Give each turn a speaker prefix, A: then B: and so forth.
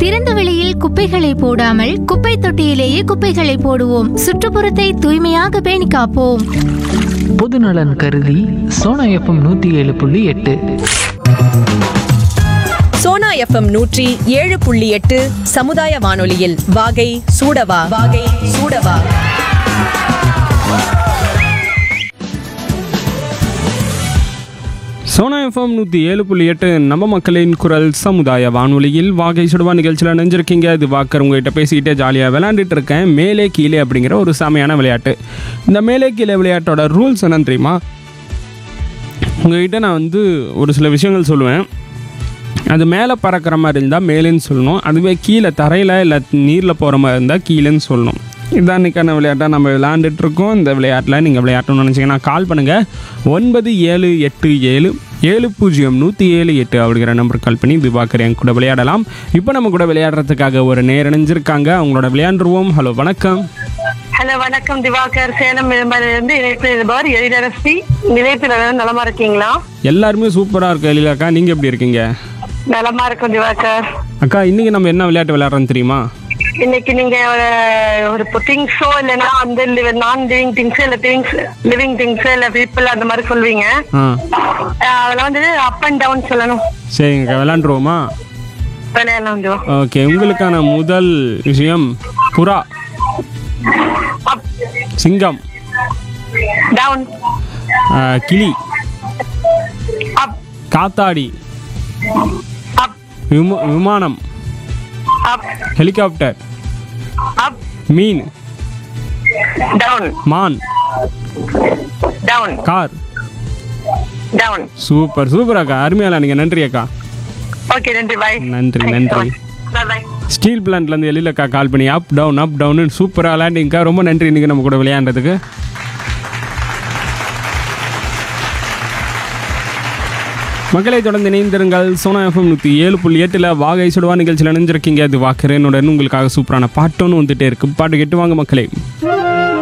A: திறந்த வெளியில் குப்பைகளை போடாமல் குப்பை தொட்டியிலேயே குப்பைகளை போடுவோம் சுற்றுப்புறத்தை தூய்மையாக பேணி காப்போம்
B: பொதுநலன் கருதி சோனா எஃப்எம் நூற்றி ஏழு புள்ளி எட்டு
C: சோனா எஃப்எம் நூற்றி ஏழு புள்ளி எட்டு சமுதாய வானொலியில் வாகை சூடவா வாகை சூடவா
D: சோனா எஃப்எம் நூற்றி ஏழு புள்ளி எட்டு நம்ம மக்களின் குரல் சமுதாய வானொலியில் வாகை சுடுவா நிகழ்ச்சியில் நினைஞ்சிருக்கீங்க இது வாக்கர் உங்ககிட்ட பேசிக்கிட்டே ஜாலியாக விளையாண்டுட்டு இருக்கேன் மேலே கீழே அப்படிங்கிற ஒரு செமையான விளையாட்டு இந்த மேலே கீழே விளையாட்டோட ரூல்ஸ் என்னன்னு தெரியுமா உங்ககிட்ட நான் வந்து ஒரு சில விஷயங்கள் சொல்லுவேன் அது மேலே பறக்கிற மாதிரி இருந்தால் மேலேன்னு சொல்லணும் அதுவே கீழே தரையில் இல்லை நீரில் போகிற மாதிரி இருந்தால் கீழேன்னு சொல்லணும் இதுதான் இன்றைக்கான விளையாட்டாக நம்ம விளையாண்டுட்டு இருக்கோம் இந்த விளையாட்டில் நீங்கள் விளையாட்டணும்னு நினச்சிங்கன்னா கால் பண்ணுங்கள் ஒன்பது ஏழு எட்டு ஏழு ஏழு பூஜ்ஜியம் நூற்றி ஏழு எட்டு அப்படிங்கிற நம்பருக்கு கால் பண்ணி திவாகர் என் கூட விளையாடலாம் இப்போ நம்ம கூட விளையாடுறதுக்காக ஒரு நேர் இணைஞ்சிருக்காங்க அவங்களோட விளையாண்டுருவோம் ஹலோ வணக்கம்
E: ஹலோ வணக்கம் திவாகர் சேலம் இருந்து இணைப்பு இருப்பார் எழிலரசி நிலையத்தில் நலமா இருக்கீங்களா
D: எல்லாருமே சூப்பராக இருக்கு எழிலாக்கா நீங்கள் எப்படி இருக்கீங்க
E: நலமா இருக்கும் திவாகர்
D: அக்கா இன்றைக்கி நம்ம என்ன விளையாட்டு விளையாடுறோன்னு தெரியுமா
E: இன்னைக்கு நீங்க ஒரு- ஒரு திங்ஸோ இல்லைன்னா வந்து நான் லிவிங் திங்ஸ் இல்ல திங்ஸ் லிவிங் திங்ஸ் இல்ல பீப்புள் அந்த மாதிரி சொல்வீங்க
D: ஆ
E: அஹ் அதுல வந்து அப் அண்ட் டவுன் சொல்லணும்
D: சரிங்கக்கா விளையாண்டுருவோமா
E: விளையாடலாம் திவா
D: ஓகே உங்களுக்கான முதல் விஷயம் புறா
E: அப்
D: சிங்கம்
E: டவுன்
D: ஆ, கிளி
E: அப்
D: காத்தாடி
E: அப்
D: விம- விமானம்
E: அப்
D: ஹெலிகாப்டர்
E: அப்
D: மீன்
E: டவுன்
D: மான்
E: down
D: car
E: down
D: super super அக்கா அருமையால நீங்கள் நன்றி அக்கா
E: ஓகே நன்றி பாய்
D: நன்றி, நன்றி.
E: பாய்
D: ஸ்டீல் பிளான்ட்லேருந்து எழில் அக்கா கால் பண்ணி அப் டவுன் அப் டவுன் சூப்பராக விளையாண்டிங்கக்கா ரொம்ப நன்றி இன்றைக்கி நம்ம கூட விளையாண்டதுக்கு மக்களை தொடர்ந்து இணைந்திருங்கள் சோனா எஃப்எம் நூற்றி ஏழு புள்ளி எட்டில் வாகை சுடுவா நிகழ்ச்சியில் இணைஞ்சிருக்கீங்க அது வாக்குறேனுடன் உங்களுக்காக சூப்பரான பாட்டோன்னு வந்துட்டே இருக்கு பாட்டு கேட்டு வாங்க மக்களே